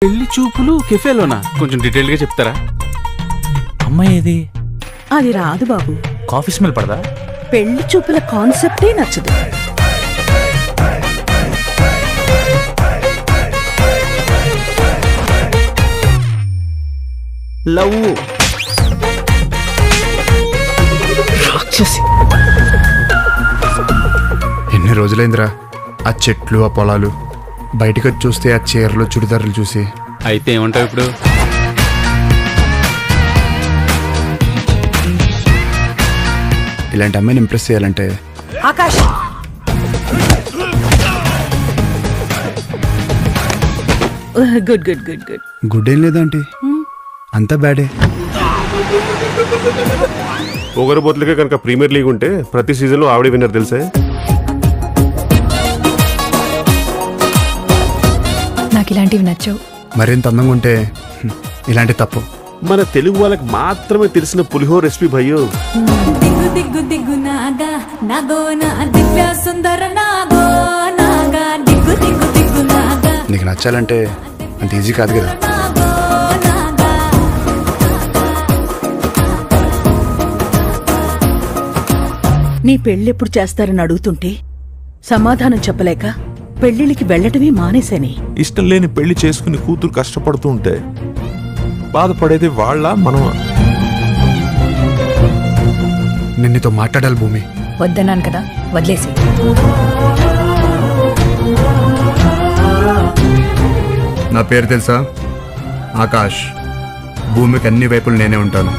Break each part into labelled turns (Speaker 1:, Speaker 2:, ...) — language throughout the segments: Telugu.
Speaker 1: పెళ్లి చూపులు కెఫేలోనా కొంచెం డీటెయిల్ గా చెప్తారా
Speaker 2: అమ్మాయి ఏది
Speaker 3: అది రాదు బాబు
Speaker 2: కాఫీ స్మెల్ పడదా
Speaker 3: పెళ్లి చూపుల కాన్సెప్టే నచ్చదు
Speaker 1: లవ్
Speaker 4: ఎన్ని రోజులైందిరా ఆ చెట్లు ఆ పొలాలు బయటకు వచ్చి చూస్తే ఆ చీరలు చుడిదారులు చూసి
Speaker 1: అయితే ఏమంటావు ఇప్పుడు
Speaker 4: ఇలాంటి అమ్మాయిని ఇంప్రెస్ చేయాలంటే
Speaker 3: Akash good good good good
Speaker 4: good ఏం లేదంటే అంతా బ్యాడే
Speaker 5: పొగరబోతులకే కనుక ప్రీమియర్ లీగ్ ఉంటే ప్రతి సీజన్లో ఆవిడే విన్నర్ తెలుసే
Speaker 6: నాకు ఇలాంటివి నచ్చవు
Speaker 4: మరింత అందంగా ఉంటే హ్మ్, ఇలాంటి తప్పు
Speaker 5: మన తెలుగు వాళ్ళకి మాత్రమే తెలిసిన పులిహో రెసిపీ భయ్యో
Speaker 7: దిగ్గు దిగ్గు దిగ్గు నాగా నాగో నా దివ్య సుందర నాగో నాగా దిగ్గు దిగ్గు దిగ్గు నాగా
Speaker 4: నీకు నచ్చాలంటే అంత ఈజీ కాదు కదా
Speaker 7: నాగో నాగా
Speaker 3: నీ పెళ్ళెప్పుడు చేస్తారని అడుగుతుంటే సమాధానం చెప్పలేక పెళ్ళిళ్ళకి వెళ్ళటమే మానేశాని
Speaker 8: ఇష్టం లేని పెళ్లి చేసుకుని కూతురు కష్టపడుతూ ఉంటే బాధపడేది వాళ్ళ మనమా
Speaker 4: నేను నీతో మాట్లాడాలి భూమి
Speaker 6: వద్దన్నాను కదా వదిలేసి
Speaker 4: నా పేరు తెలుసా ఆకాష్ భూమికి అన్ని వైపులు నేనే ఉంటాను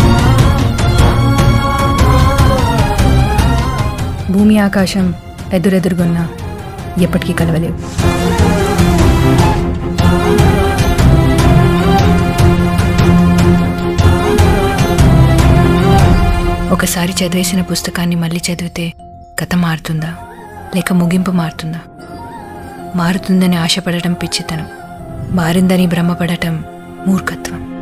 Speaker 6: భూమి ఆకాశం ఎదురెదురుగున్నా ఎప్పటికీ కలవలేవు ఒకసారి చదివేసిన పుస్తకాన్ని మళ్ళీ చదివితే కథ మారుతుందా లేక ముగింపు మారుతుందా మారుతుందని ఆశపడటం పిచ్చితనం మారిందని భ్రమపడటం మూర్ఖత్వం